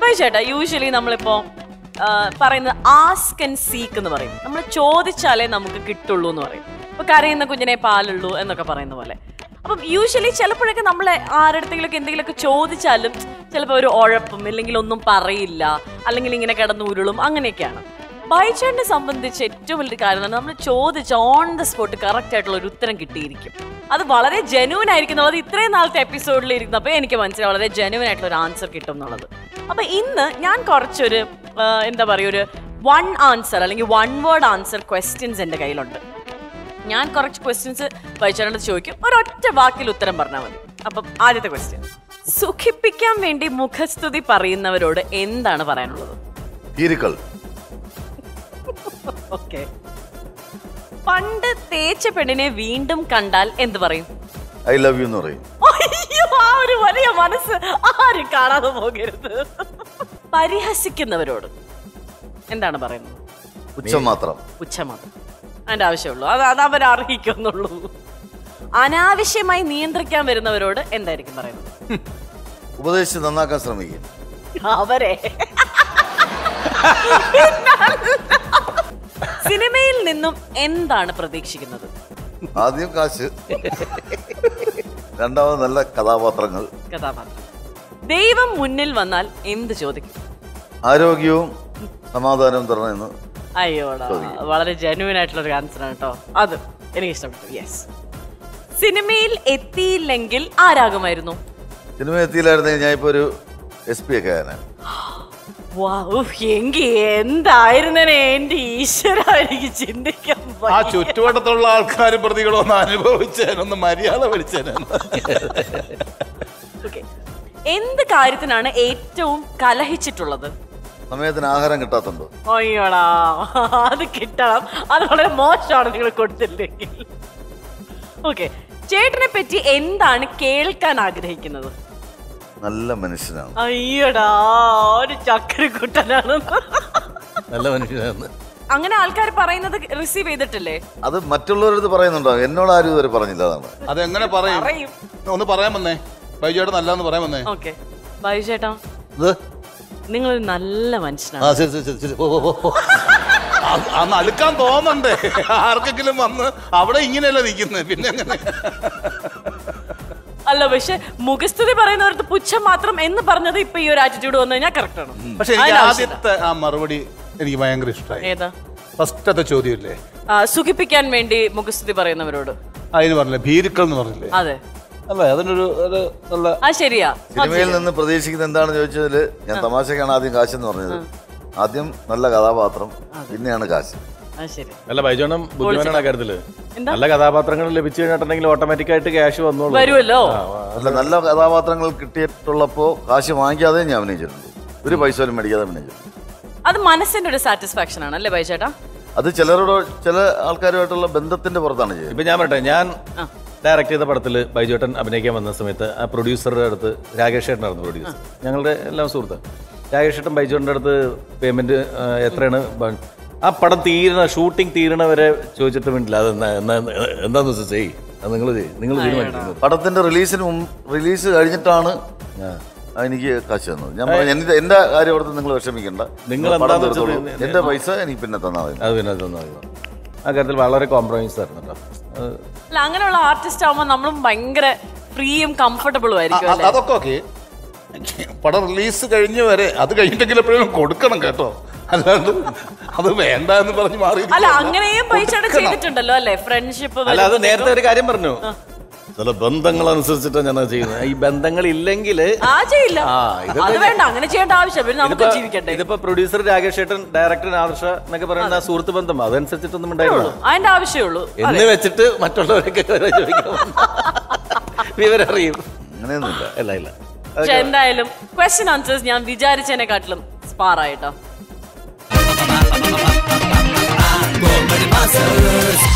ചേട്ടാ യൂഷ്വലി നമ്മളിപ്പോ ആ, പറയുന്നത് ആസ്ക് ആൻഡ് സീക്ക് എന്ന് പറയും നമ്മൾ ചോദിച്ചാലേ നമുക്ക് കിട്ടുള്ളൂ എന്ന് പറയും ഇപ്പൊ കരയുന്ന കുഞ്ഞിനെ പാലുള്ളൂ എന്നൊക്കെ പറയുന്ന പോലെ അപ്പം യൂഷ്വലി ചിലപ്പോഴൊക്കെ നമ്മൾ ആരുടെങ്കിലൊക്കെ എന്തെങ്കിലുമൊക്കെ ചോദിച്ചാലും ചിലപ്പോൾ ഒരു ഉഴപ്പും അല്ലെങ്കിൽ ഒന്നും പറയില്ല അല്ലെങ്കിൽ ഇങ്ങനെ കിടന്ന് ഉരുളും അങ്ങനെയൊക്കെയാണ് ബൈച്ചേട്ടനെ സംബന്ധിച്ച് ഏറ്റവും വലിയ കാര്യം എന്ന് പറഞ്ഞാൽ നമ്മൾ ചോദിച്ച ഓൺ ദ സ്പോട്ട് കറക്റ്റ് ആയിട്ടുള്ള ഒരു ഉത്തരം കിട്ടിയിരിക്കും അത് വളരെ ജെനുവൻ ആയിരിക്കും എന്നുള്ളത് ഇത്രയും നാളത്തെ എപ്പിസോഡിൽ ഇരുന്നപ്പോൾ എനിക്ക് മനസ്സിലായി വളരെ ജെനുവൻ ആയിട്ടുള്ള ഒരു ആൻസർ കിട്ടും എന്നുള്ളത് അപ്പൊ ഇന്ന് ഞാൻ കുറച്ചൊരു ആ, എന്താ പറയുക ഒരു വൺ ആൻസർ അല്ലെങ്കിൽ വൺ വേർഡ് ആൻസർ ക്വസ്റ്റ്യൻസ് എൻ്റെ കയ്യിലുണ്ട് ഞാൻ കുറച്ച് ക്വസ്റ്റ്യൻസ് ബൈച്ചേട്ടനോട് ചോദിക്കും ഒരൊറ്റ വാക്കിൽ ഉത്തരം പറഞ്ഞാൽ മതി അപ്പം ആദ്യത്തെ ക്വസ്റ്റ്യൻ സുഖിപ്പിക്കാൻ വേണ്ടി മുഖസ്തുതി പറയുന്നവരോട് എന്താണ് പറയാനുള്ളത് ഭീരുക്കൾ ഓക്കെ പണ്ട് തേച്ച പെണ്ണിനെ വീണ്ടും കണ്ടാൽ എന്ത് പറയും ഐ ലവ് യു എന്ന് പറയും അയ്യോ ആ ഒരു വലിയ മനസ്സ് ആരും കാണാതെ പോകരുത് പരിഹസിക്കുന്നവരോട് എന്താണ് പറയുന്നത് ഉച്ചം മാത്രം പുച്ഛമതം അതിന്റെ ആവശ്യമുള്ളൂ അത് അത് അവർ അർഹിക്കുന്നുള്ളൂ അനാവശ്യമായി നിയന്ത്രിക്കാൻ വരുന്നവരോട് എന്തായിരിക്കും പറയുന്നത് ഉപദേശിച്ച് നന്നാക്കാൻ ശ്രമിക്കും അവരെ സിനിമയിൽ നിന്നും എന്താണ് പ്രതീക്ഷിക്കുന്നത് ആദ്യം കാശ് രണ്ടാമത് നല്ല കഥാപാത്രങ്ങൾ കഥാപാത്രം ദൈവം മുന്നിൽ വന്നാൽ എന്ത് ചോദിക്കും ആരോഗ്യവും സമാധാനവും തരണമെന്ന് അയ്യോടാ വളരെ ജെന്യൂൻ ആയിട്ടുള്ള ഒരു ആൻസർ ആണ് കേട്ടോ അത് എനിക്ക് ഇഷ്ടപ്പെട്ടു യെസ് സിനിമയിൽ എത്തിയില്ലെങ്കിൽ ആരാകുമായിരുന്നു സിനിമ എത്തിയില്ലായിരുന്നെങ്കിൽ ഞാൻ ഇപ്പൊ ഒരു എസ് പി ഒക്കെ ആയനെ വാ, ഉഫ്, എങ്കി എന്തായിരുന്നേ എന്റെ ഈശ്വര എനിക്ക് ചിന്തിക്കാൻ ആ വയ്യ. ചുറ്റുവട്ടത്തുള്ള ആൾക്കാർ പ്രതികളൊന്ന് അനുഭവിച്ചേനൊന്ന് മര്യാദ പഠിച്ചേനൊന്ന് Okay. എന്ത് കാര്യത്തിനാണ് ഏറ്റവും കലഹിച്ചിട്ടുള്ളത് സമയത്തിന് ആഹാരം കിട്ടാത്തുണ്ടോ അയ്യോടാ അത് കിട്ടണം അത് വളരെ മോശമാണ് നിങ്ങൾ കൊടുത്തില്ലെങ്കിൽ ഓക്കെ ചേട്ടനെ പറ്റി എന്താണ് കേൾക്കാൻ ആഗ്രഹിക്കുന്നത് നല്ല മനുഷ്യനാണ് അയ്യടാ ഒരു ചക്കരക്കുട്ടനാണ് നല്ല മനുഷ്യനാണ് അങ്ങനെ ആൾക്കാർ പറയുന്നത് റിസീവ് ചെയ്തിട്ടില്ലേ അത് മറ്റുള്ളവരടുത്ത് പറയുന്നുണ്ടോ എന്നോട് ആരും ഇതുവരെ പറഞ്ഞില്ല അതാണ് അതെങ്ങനെ പറയും പറയും ഒന്ന് പറയാൻ വന്നേ ബൈജുവേട്ടൻ നല്ലതെന്ന് പറയാൻ വന്നേ ഓക്കെ ബൈ ചേട്ടാ ഇത് നിങ്ങൾ നല്ല മനുഷ്യനാണ് ആ ശരി ശരി ശരി ശരി ഓ, ഓ, ഓ. ആ- അന്ന് അടുക്കാൻ തോന്നണ്ടേ ആർക്കെങ്കിലും വന്ന് അവിടെ ഇങ്ങനെയല്ല നിൽക്കുന്നത് പിന്നെ എങ്ങനെ അല്ല പക്ഷെ മുഖസ്തുതി പറയുന്നവർക്ക് പുച്ഛം മാത്രം എന്ന് പറഞ്ഞത് ഇപ്പൊ ഈ ഒരു ആറ്റിറ്റ്യൂഡ് വന്നു കഴിഞ്ഞാൽ കറക്റ്റ് ആണ് പക്ഷെ എനിക്ക് അതിന് ആവശ്യമില്ല. ആദ്യത്തെ ആ മറുപടി എനിക്ക് ഭയങ്കര ഇഷ്ടമായി ഏതാ ഫസ്റ്റത്തെ ചോദ്യമില്ലേ ആ, സുഖിപ്പിക്കാൻ വേണ്ടി മുഖസ്തുതി പറയുന്നവരോട് അതിന് പറഞ്ഞില്ലേ ഭീരുക്കൾ എന്ന് പറഞ്ഞില്ലേ അതെ അല്ല അതിനൊരു ഒരു നല്ല ആ ശരിയാ സിനിമയിൽ നിന്ന് പ്രതീക്ഷിക്കുന്നത് എന്താണെന്ന് ചോദിച്ചതിൽ ഞാൻ തമാശക്കാണ് ആദ്യം കാശെന്ന് പറഞ്ഞത് ആദ്യം നല്ല കഥാപാത്രം പിന്നെയാണ് കാശ് ആ ശരി അല്ല ബൈജോണം ബുദ്ധിമാനാണ് ആ കാര്യത്തില് എന്താ? നല്ല കഥാപാത്രങ്ങൾ ലഭിച്ചു കഴിഞ്ഞിട്ടുണ്ടെങ്കിൽ ഓട്ടോമാറ്റിക് ആയിട്ട് ക്യാഷ് വന്നോളൂ വരുമല്ലോ അല്ല നല്ല കഥാപാത്രങ്ങൾ കിട്ടിയിട്ടുള്ളപ്പോ കാശ് വാങ്ങിക്കാതെ ഞാൻ അഭിനയിച്ചിട്ടുണ്ട് ഒരു പൈസ പോലും മേടിക്കാതെ അഭിനയിച്ചിട്ടുണ്ട് അത് മനസ്സിന്റെ ഒരു സാറ്റിസ്ഫാക്ഷൻ ആണ് അല്ലേ ബൈചേട്ടാ അത് ചിലരോട് ചില ആൾക്കാരുമായിട്ടുള്ള ബന്ധത്തിന്റെ പുറത്താണ് ചെയ്യുന്നത് ഇപ്പൊ ഞാൻ പറയട്ടെ ഞാൻ ഡയറക്ട് ചെയ്ത പടത്തിൽ ബൈജോട്ടൻ അഭിനയിക്കാൻ വന്ന സമയത്ത് ആ പ്രൊഡ്യൂസറുടെ അടുത്ത് രാകേഷ് ഏട്ടനായിരുന്നു പ്രൊഡ്യൂസർ ഞങ്ങളുടെ എല്ലാം സുഹൃത്ത് രാകേഷ് ഏട്ടൻ ബൈജോട്ടൻ്റെ അടുത്ത് പേയ്മെന്റ് എത്രയാണ് ബ- ആ പടം തീരണ ഷൂട്ടിംഗ് തീരണ വരെ ചോദിച്ചിട്ട് വേണ്ടില്ല അത് എന്നാ- എന്നാ- എന്താന്ന് വെച്ചാൽ ചെയ്യ് അത് നിങ്ങൾ ചെയ്യ് നിങ്ങൾ തീരുമാനിക്കുന്നത് പടത്തിന്റെ റിലീസിന് മുമ്പ് റിലീസ് കഴിഞ്ഞിട്ടാണ് ആ എനിക്ക് കാശ് തന്നത് ഞാൻ പറഞ്ഞു, എന്റെ എന്റെ കാര്യം ഓർത്ത് നിങ്ങൾ വിഷമിക്കണ്ട നിങ്ങൾ പടം എന്താന്ന് വെച്ചാൽ തീർത്തോളൂ. ഇത് എന്റെ പൈസ എനിക്ക് പിന്നെ തന്നാൽ മതി അത് പിന്നെ തന്നാ മതി. ആ കാര്യത്തിൽ വളരെ കോംപ്രമൈസ് ആയിരുന്നു കേട്ടോ അത് അല്ല അങ്ങനെയുള്ള ആർട്ടിസ്റ്റ് ആവുമ്പോൾ നമ്മളും ഭയങ്കര ഫ്രീയും കംഫർട്ടബിളും ആയിരിക്കും അ- അല്ലേ അതൊക്കെ ഓക്കെ പടം റിലീസ് കഴിഞ്ഞ് വരെ അത് കഴിഞ്ഞിട്ടെങ്കിലും എപ്പോഴും കൊടുക്കണം കേട്ടോ അല്ലാണ്ട് അത് വേണ്ട എന്ന് പറഞ്ഞ് മാറി അല്ല അങ്ങനെയും ബൈചേട്ടൻ ചെയ്തിട്ടുണ്ടല്ലോ അല്ലേ ഫ്രണ്ട്ഷിപ്പ് അല്ല അത് നേരത്തെ ഒരു കാര്യം പറഞ്ഞു ചില ബന്ധങ്ങൾ അനുസരിച്ചിട്ടാണ് ഞാൻ ചെയ്യുന്നത് ഈ ബന്ധങ്ങൾ ഇല്ലെങ്കിൽ ആ ചെയ്യില്ല ആ, ഇതിപ്പോ അത് വേണ്ട അങ്ങനെ ചെയ്യേണ്ട ആവശ്യം പിന്നെ നമുക്ക് ജീവിക്കണ്ടേ ഇതിപ്പോ പ്രൊഡ്യൂസർ രാകേഷ് ഏട്ടൻ ഡയറക്ടർ ആദർശ എന്നൊക്കെ പറയുന്ന ആ സുഹൃത്ത് ബന്ധം അതനുസരിച്ചിട്ടൊന്നും ഉണ്ടായിരുന്നു അതിന്റെ ആവശ്യമുള്ളൂ എന്ന് വെച്ചിട്ട് മറ്റുള്ളവരൊക്കെ വിവരം ചോദിക്കാം വിവരം അറിയും അങ്ങനെയൊന്നുമില്ല ഇല്ല ഇല്ല പക്ഷെ എന്തായാലും ക്വസ്റ്റ്യൻ ആൻസേഴ്സ് ഞാൻ വിചാരിച്ചതിനെക്കാട്ടിലും സ്പാറായിട്ടോ Comedy Masters.